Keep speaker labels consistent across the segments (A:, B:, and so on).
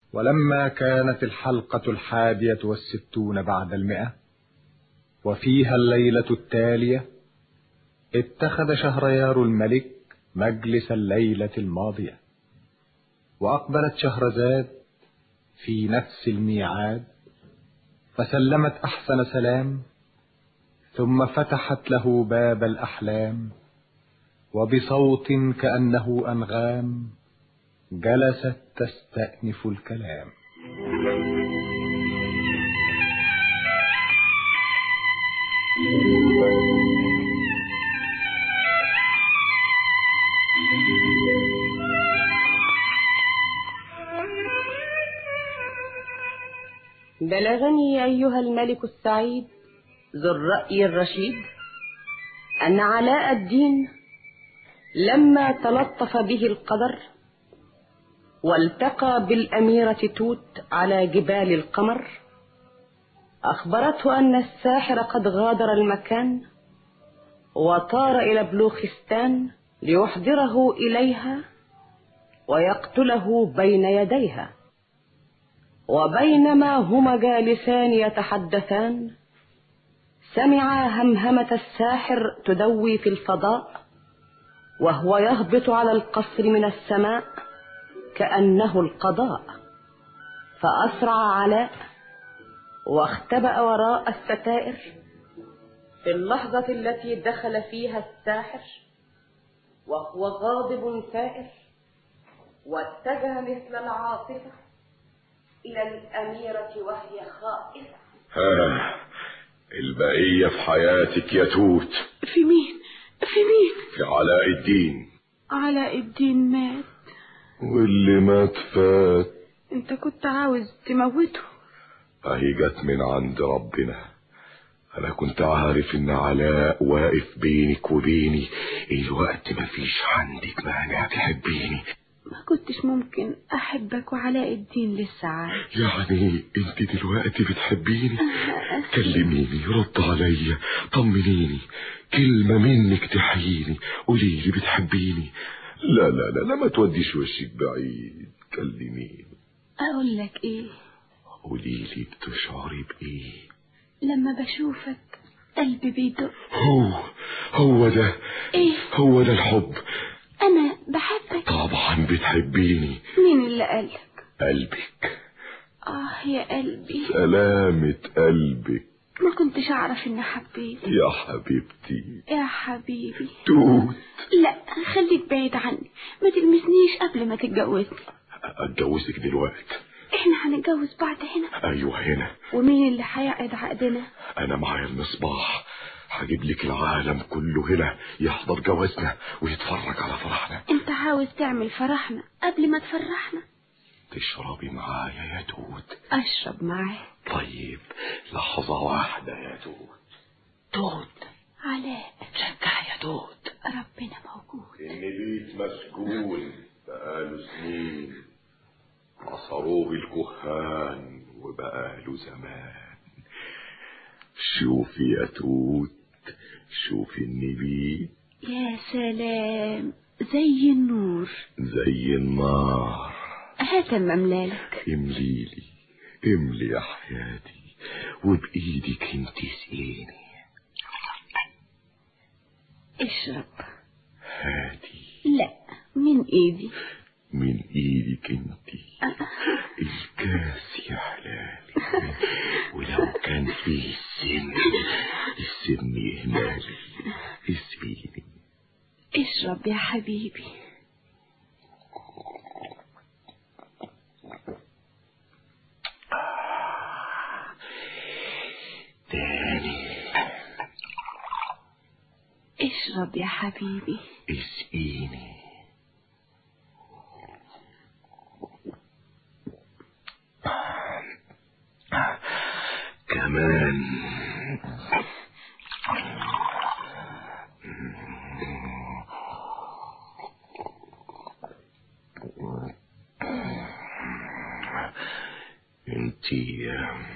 A: ولما كانت الحلقة الحادية والستون بعد المئة وفيها الليلة التالية اتخذ شهريار الملك مجلس الليلة الماضية وأقبلت شهرزاد في نفس الميعاد فسلمت أحسن سلام ثم فتحت له باب الأحلام وبصوت كأنه أنغام جلست تستأنف الكلام
B: بلغني أيها الملك السعيد ذو الرأي الرشيد أن علاء الدين لما تلطف به القدر والتقى بالأميرة توت على جبال القمر أخبرته أن الساحر قد غادر المكان وطار إلى بلوخستان ليحضره إليها ويقتله بين يديها وبينما هما جالسان يتحدثان سمع همهمة الساحر تدوي في الفضاء وهو يهبط على القصر من السماء كأنه القضاء فأسرع علاء واختبأ وراء الستائر في اللحظة التي دخل فيها الساحر وهو غاضب ثائر واتجه مثل العاصفة إلى الأميرة وهي خائفة
C: ها البقية في حياتك يا توت
D: في مين في مين
C: في علاء الدين
D: علاء الدين مات
C: واللي مات فات
D: انت كنت عاوز تموته
C: اهي جت من عند ربنا انا كنت عارف ان علاء واقف بينك وبيني الوقت مفيش عندك مانع تحبيني
D: ما كنتش ممكن احبك وعلاء الدين لسه عايش
C: يعني انت دلوقتي بتحبيني كلميني رد عليا طمنيني كلمة منك تحييني قولي لي بتحبيني لا لا لا لا ما توديش وشك بعيد كلميني
D: اقول لك ايه
C: قولي لي بتشعري بايه
D: لما بشوفك قلبي بيدق
C: هو هو ده
D: ايه
C: هو ده الحب
D: انا بحبك
C: طبعا بتحبيني
D: مين اللي قالك
C: قلبك
D: اه يا قلبي
C: سلامة قلبك
D: ما كنتش اعرف ان حبيت
C: يا حبيبتي
D: يا حبيبي
C: توت
D: لا خليك بعيد عني ما تلمسنيش قبل ما تتجوزني
C: اتجوزك دلوقتي
D: احنا هنتجوز بعض هنا
C: ايوه هنا
D: ومين اللي هيعقد عقدنا
C: انا معايا المصباح هجيب لك العالم كله هنا يحضر جوازنا ويتفرج على فرحنا
D: انت عاوز تعمل فرحنا قبل ما تفرحنا
C: تشربي معايا يا توت
D: اشرب معاك
C: طيب لحظة واحدة يا توت
D: توت علاء
C: شجع يا توت
D: ربنا موجود
C: النبيت مسجون بقاله سنين عصروه الكهان وبقاله زمان شوفي يا توت شوفي النبيت
D: يا سلام زي النور
C: زي النار
D: هات مملالك
C: امليلي املي يا حياتي وبايدك انت سقيني
D: اشرب
C: هاتي
D: لا من ايدي
C: من ايدك انت الكاس يا حلالي ولو كان فيه السن السن يهمالي اسقيني
D: اشرب يا حبيبي
C: تاني
D: اشرب يا حبيبي
C: اسقيني كمان انتي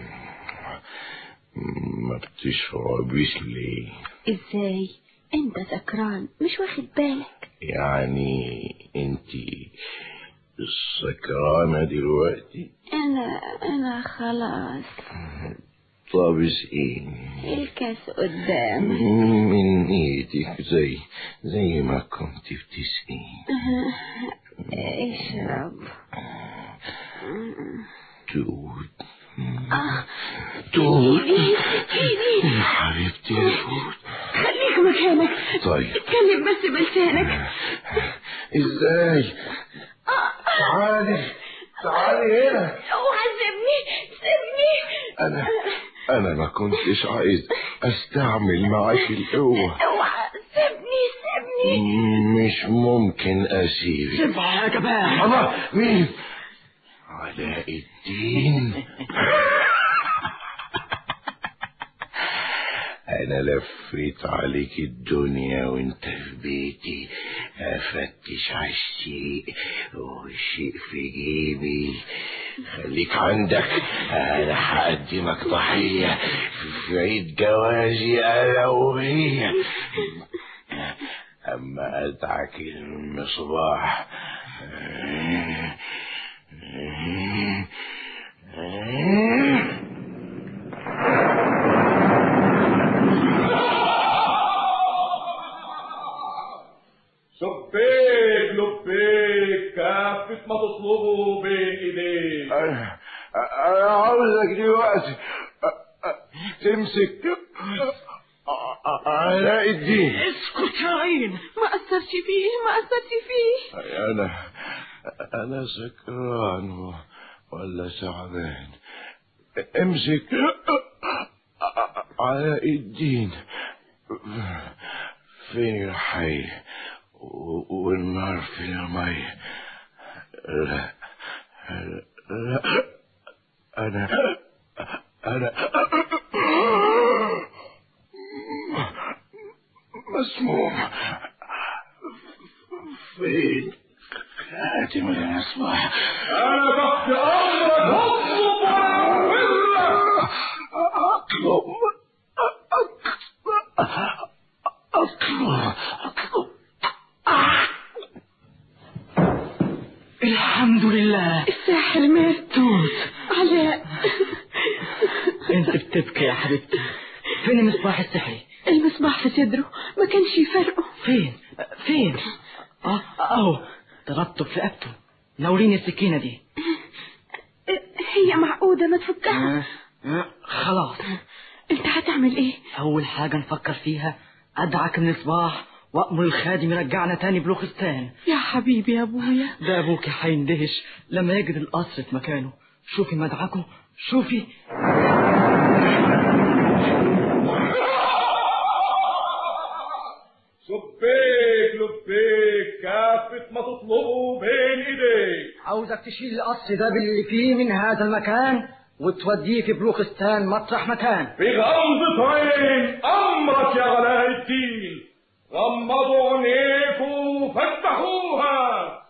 C: ما بتشربيش ليه
D: ازاي انت سكران مش واخد بالك
C: يعني انتي سكرانة دلوقتي
D: انا انا خلاص
C: طب اسقيني
D: الكاس قدامك
C: من ايدك زي زي ما كنت بتسقيني
D: اشرب
C: توت
D: اه
C: توت
D: ايدي
C: يا حبيبتي يا توت
D: خليك مكانك
C: طيب
D: اتكلم بس بلسانك
C: ازاي تعالي تعالي هنا
D: اوعى سيبني سيبني
C: انا انا ما كنتش عايز استعمل معاك القوة
D: اوعى سيبني سيبني
C: مش ممكن اسيبك
B: سيبها يا جبان
C: الله مين علاء الدين انا لفيت عليك الدنيا وانت في بيتي افتش على الشيء والشيء في جيبي خليك عندك انا هقدمك ضحية في عيد جوازي انا وهي اما ادعك المصباح
E: شبيك لبيك كافة ما تطلبه بين ايديك
C: انا أنا عاوزك دلوقتي أ- أ- تمسك أ- علاء الدين
B: اسكت يا عين
D: ما اثرش فيه ما اثرش فيه
C: انا انا سكران و- ولا تعبان امسك علاء الدين فين الحي و- والنار في المي لا لا انا انا مسموم فين خاتم المصباح
E: انا تحت امرك اطلب واعوذ
C: اطلب اطلب اطلب
B: الحمد لله
D: الساحر مات
B: توت
D: علاء
B: انت بتبكي يا حبيبتي فين المصباح السحري
D: المصباح في صدره ما كانش يفرقه
B: فين فين اه اهو ضربته في رقبته ناوليني السكينه دي
D: هي معقودة ما تفكها
B: خلاص
D: انت هتعمل ايه
B: اول حاجه نفكر فيها ادعك من المصباح وامر الخادم يرجعنا تاني بلوخستان
D: يا حبيبي يا ابويا
B: ده ابوك هيندهش لما يجد القصر في مكانه شوفي مدعكه شوفي
E: شبيك لبيك كافة ما تطلبه بين ايديك
B: عاوزك تشيل القصر ده باللي فيه من هذا المكان وتوديه في بلوخستان مطرح مكان
E: في غمضة عين امرك يا علاء الدين غمضوا عينيكم وفتحوها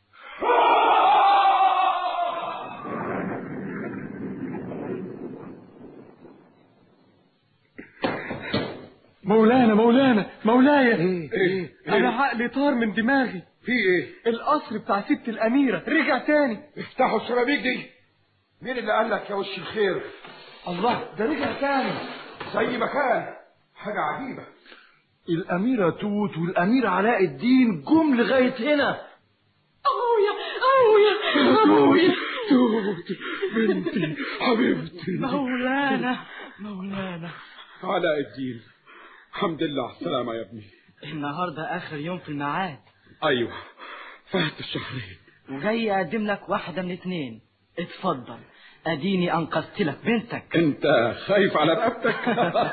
A: مولانا مولانا مولاي
C: ايه ايه
A: انا عقلي طار من دماغي
C: في ايه
A: القصر بتاع ست الاميره رجع تاني
C: افتحوا الشبابيك دي مين اللي قال لك يا وش الخير
A: الله ده رجع تاني
C: زي ما كان حاجة عجيبة
A: الاميره توت والامير علاء الدين جم لغايه هنا
D: ابويا ابويا ابويا
C: توت بنتي حبيبتي
B: مولانا مولانا
E: علاء الدين الحمد لله على السلامة يا ابني
B: النهارده اخر يوم في الميعاد
E: ايوه فات الشهرين
B: وجاي اقدم لك واحده من اتنين اتفضل اديني انقذت لك بنتك
E: انت خايف على رقبتك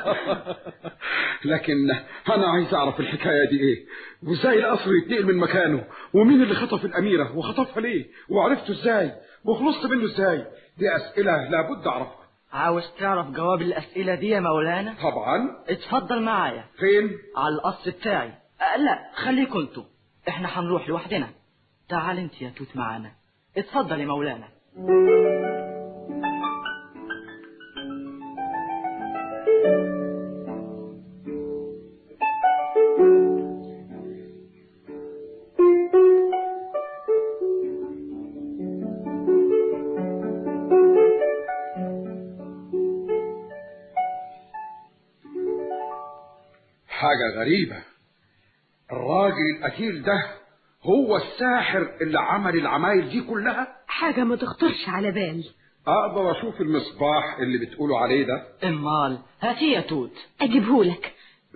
E: لكن انا عايز اعرف الحكايه دي ايه وازاي القصر يتنقل من مكانه ومين اللي خطف الاميره وخطفها ليه وعرفته ازاي وخلصت منه ازاي دي اسئله لابد اعرفها
B: عاوز تعرف جواب الاسئله دي يا مولانا
E: طبعا
B: اتفضل معايا
E: فين
B: على القصر بتاعي أه لا خليكوا انتوا احنا هنروح لوحدنا تعال انت يا توت معانا اتفضل يا مولانا
E: حاجة غريبة الراجل القتيل ده هو الساحر اللي عمل العمايل دي كلها
F: حاجة ما تخطرش على بال
E: اقدر اشوف المصباح اللي بتقولوا عليه ده
B: امال هاتي يا توت
F: اجيبهولك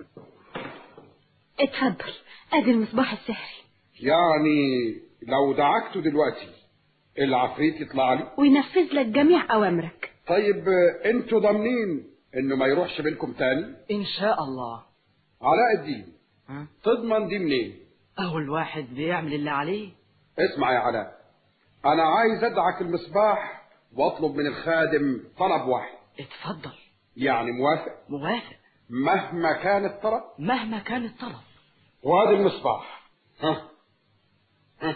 F: اتفضل ادي المصباح السحري
E: يعني لو دعكته دلوقتي العفريت يطلع لي
F: وينفذ لك جميع اوامرك
E: طيب آه، انتوا ضامنين انه ما يروحش بينكم تاني
B: ان شاء الله
E: علاء الدين
B: ها؟
E: تضمن دي منين
B: اول واحد بيعمل اللي عليه
E: اسمع يا علاء انا عايز ادعك المصباح واطلب من الخادم طلب واحد
B: اتفضل
E: يعني موافق
B: موافق
E: مهما كان الطلب
B: مهما كان الطلب
E: وادي المصباح ها ها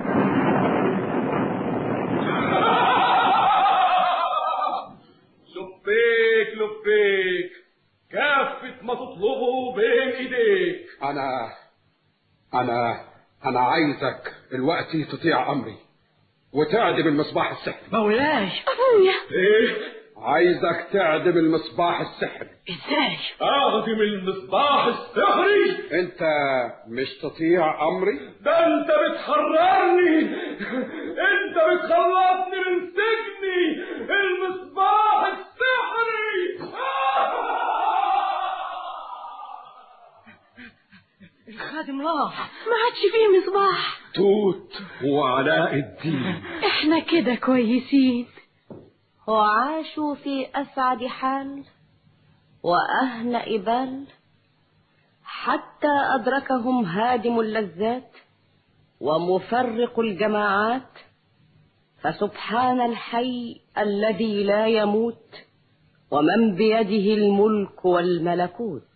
G: لبيك لبيك كافة ما تطلبه بين ايديك
E: انا انا انا عايزك دلوقتي تطيع امري وتعدم المصباح السحري
B: مولاي
F: ابويا
G: ايه
E: عايزك تعدم المصباح السحري
B: ازاي
G: اعدم المصباح السحري
E: انت مش تطيع امري
G: ده انت بتحررني انت بتخلصني من سجني المصباح السحري
B: الخادم راح
F: ما عادش فيه مصباح
E: توت وعلاء الدين
F: احنا كده كويسين
H: وعاشوا في أسعد حال وأهنأ بال حتى أدركهم هادم اللذات ومفرق الجماعات فسبحان الحي الذي لا يموت ومن بيده الملك والملكوت